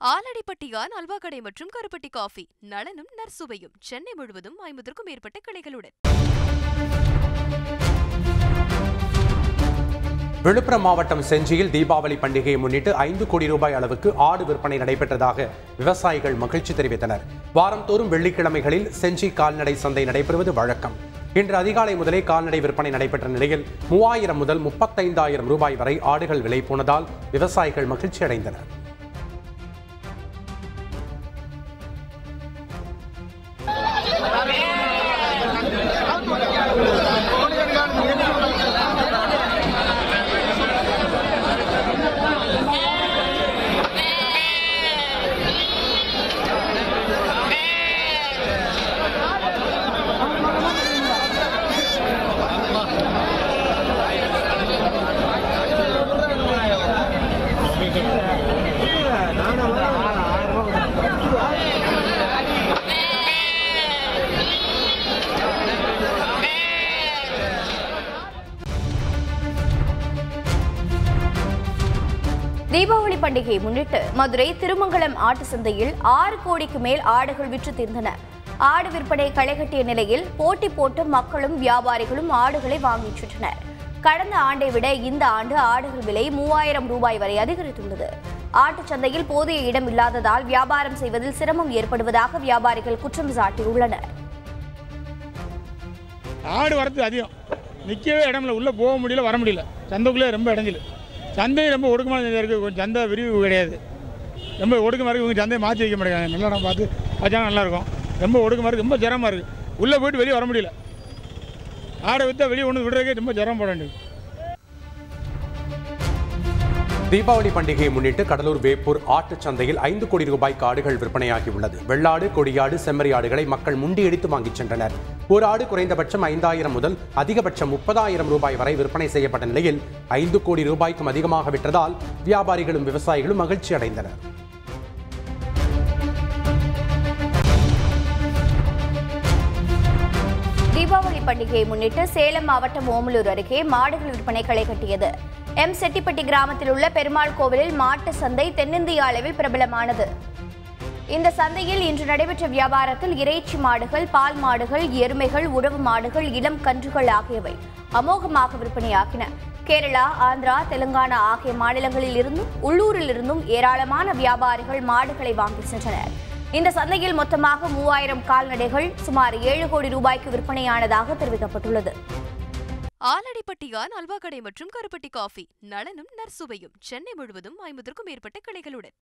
ஆலடிப்பட்டியான் அல்வா கடை மற்றும் கருப்பட்டி காஃபி நலனும் நற்சுவையும் சென்னை முழுவதும் ஐம்பதற்கும் மேற்பட்ட கிளைகளுடன் விழுப்புரம் மாவட்டம் செஞ்சியில் தீபாவளி பண்டிகையை முன்னிட்டு ஐந்து கோடி ரூபாய் அளவுக்கு ஆடு விற்பனை நடைபெற்றதாக விவசாயிகள் மகிழ்ச்சி தெரிவித்தனர் வாரந்தோறும் வெள்ளிக்கிழமைகளில் செஞ்சி கால்நடை சந்தை நடைபெறுவது வழக்கம் இன்று அதிகாலை முதலே கால்நடை விற்பனை நடைபெற்ற நிலையில் மூவாயிரம் முதல் முப்பத்தைந்தாயிரம் ரூபாய் வரை ஆடுகள் விலை போனதால் விவசாயிகள் மகிழ்ச்சி அடைந்தனர் தீபாவளி பண்டிகையை முன்னிட்டு மதுரை திருமங்கலம் ஆட்டு சந்தையில் ஆறு கோடிக்கு மேல் ஆடுகள் விற்று தீர்ந்தன ஆடு விற்பனை களைகட்டிய நிலையில் போட்டி போட்டு மக்களும் வியாபாரிகளும் ஆடுகளை வாங்கிச் சென்றனர் கடந்த ஆண்டை விட இந்த ஆண்டு ஆடுகள் விலை மூவாயிரம் ரூபாய் வரை அதிகரித்துள்ளது ஆட்டுச் சந்தையில் போதிய இடம் இல்லாததால் வியாபாரம் செய்வதில் சிரமம் ஏற்படுவதாக வியாபாரிகள் குற்றம் சாட்டியுள்ளனர் ஆடு வரது அதிகம் நிற்கவே இடம் இல்லை உள்ளே போக முடியல வர முடியல சந்தைக்குள்ளே ரொம்ப இடைஞ்சல் சந்தை ரொம்ப ஒடுக்கமான சந்தை இருக்குது கொஞ்சம் சந்தை விரிவு கிடையாது ரொம்ப ஒடுக்கமாக இருக்குது இவங்க சந்தையை மாற்றி வைக்க மாட்டேங்கிறாங்க நல்ல இடம் பார்த்து வச்சாங்க நல்லாயிருக்கும் ரொம்ப ஒடுக்கமாக இருக்குது ரொம்ப ஜரமாக இருக்குது உள்ளே போயிட்டு வெளியே வர முடியல ஆடை விற்றா வெளியே ஒன்று விடுறதுக்கே ரொம்ப ஜரம் போட வேண்டியது தீபாவளி பண்டிகையை முன்னிட்டு கடலூர் வேப்பூர் ஆட்டுச் சந்தையில் ஐந்து கோடி ரூபாய்க்கு ஆடுகள் விற்பனையாகி உள்ளது வெள்ளாடு கொடியாடு செம்மறி ஆடுகளை மக்கள் முண்டியடித்து வாங்கிச் சென்றனர் ஒரு ஆடு குறைந்தபட்சம் ஐந்தாயிரம் முதல் அதிகபட்சம் முப்பதாயிரம் ரூபாய் வரை விற்பனை செய்யப்பட்ட நிலையில் ஐந்து கோடி ரூபாய்க்கும் அதிகமாக விற்றதால் வியாபாரிகளும் விவசாயிகளும் மகிழ்ச்சி அடைந்தனர் தீபாவளி பண்டிகையை முன்னிட்டு சேலம் மாவட்டம் ஓமலூர் அருகே மாடுகள் விற்பனை களை கட்டியது எம் செட்டிப்பட்டி கிராமத்தில் உள்ள பெருமாள் கோவிலில் மாட்டு சந்தை தென்னிந்திய அளவில் பிரபலமானது இந்த சந்தையில் இன்று நடைபெற்ற வியாபாரத்தில் இறைச்சி மாடுகள் பால் மாடுகள் எருமைகள் உழவு மாடுகள் இளம் கன்றுகள் ஆகியவை அமோகமாக விற்பனையாகின கேரளா ஆந்திரா தெலுங்கானா ஆகிய மாநிலங்களில் இருந்தும் உள்ளூரில் இருந்தும் ஏராளமான வியாபாரிகள் மாடுகளை வாங்கி சென்றனர் இந்த சந்தையில் மொத்தமாக மூவாயிரம் கால்நடைகள் சுமார் ஏழு கோடி ரூபாய்க்கு விற்பனையானதாக தெரிவிக்கப்பட்டுள்ளது ஆலடிப்பட்டியான் அல்வா கடை மற்றும் கருப்பட்டி காஃபி நலனும் நற்சுவையும் சென்னை முழுவதும் ஐம்பதற்கும் மேற்பட்ட கிளைகளுடன்